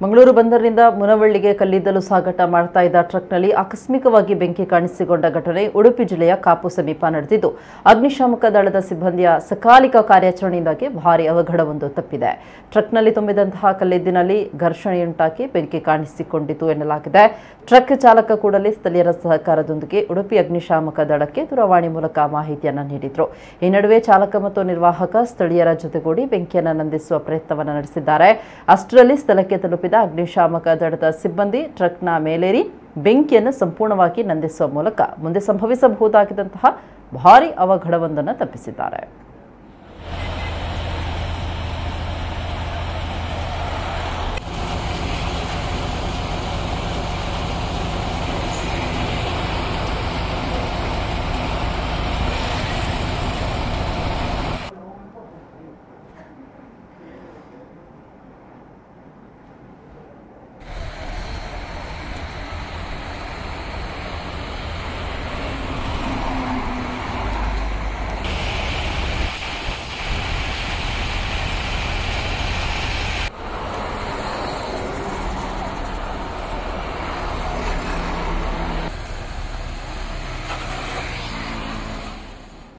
ಮಂಗಳೂರು ಬಂದರಿನಿಂದ ಮುನವಳ್ಳಿಗೆ ಕಲ್ಲಿದ್ದಲು ಸಾಗಾಟ ಮಾಡ್ತಾ ಇದ್ದ ಟ್ರಕ್ನಲ್ಲಿ ಆಕಸ್ಮಿಕವಾಗಿ ಬೆಂಕಿ ಕಾಣಿಸಿಕೊಂಡ ಘಟನೆ ಉಡುಪಿ ಜಿಲ್ಲೆಯ ಕಾಪು ಸಮೀಪ ನಡೆದಿದ್ದು ಅಗ್ನಿಶಾಮಕ ದಳದ ಸಿಬ್ಬಂದಿಯ ಸಕಾಲಿಕ ಕಾರ್ಯಾಚರಣೆಯಿಂದಾಗಿ ಭಾರಿ ಅವಘಡವೊಂದು ತಪ್ಪಿದೆ ಟ್ರಕ್ನಲ್ಲಿ ತುಂಬಿದಂತಹ ಕಲ್ಲಿದ್ದಿನಲ್ಲಿ ಘರ್ಷಣೆಯುಂಟಾಗಿ ಬೆಂಕಿ ಕಾಣಿಸಿಕೊಂಡಿತು ಎನ್ನಲಾಗಿದೆ ಟ್ರಕ್ ಚಾಲಕ ಕೂಡಲೇ ಸ್ಥಳೀಯರ ಸಹಕಾರದೊಂದಿಗೆ ಉಡುಪಿ ಅಗ್ನಿಶಾಮಕ ದಳಕ್ಕೆ ದೂರವಾಣಿ ಮೂಲಕ ಮಾಹಿತಿಯನ್ನು ನೀಡಿದ್ರು ಈ ನಡುವೆ ಚಾಲಕ ಮತ್ತು ನಿರ್ವಾಹಕ ಸ್ಥಳೀಯರ ಜೊತೆಗೂಡಿ ಬೆಂಕಿಯನ್ನು ನಂದಿಸುವ ಪ್ರಯತ್ನವನ್ನು ನಡೆಸಿದ್ದಾರೆ ಅಷ್ಟರಲ್ಲಿ ಸ್ಥಳಕ್ಕೆ ತಲುಪಿದ ಅಗ್ನಿಶಾಮಕ ದಳದ ಸಿಬ್ಬಂದಿ ಟ್ರಕ್ನ ಮೇಲೇರಿ ಬೆಂಕಿಯನ್ನು ಸಂಪೂರ್ಣವಾಗಿ ನಂದಿಸುವ ಮೂಲಕ ಮುಂದೆ ಸಂಭವಿಸಬಹುದಾಗಿದ್ದಂತಹ ಭಾರಿ ಅವಘಡವೊಂದನ್ನು ತಪ್ಪಿಸಿದ್ದಾರೆ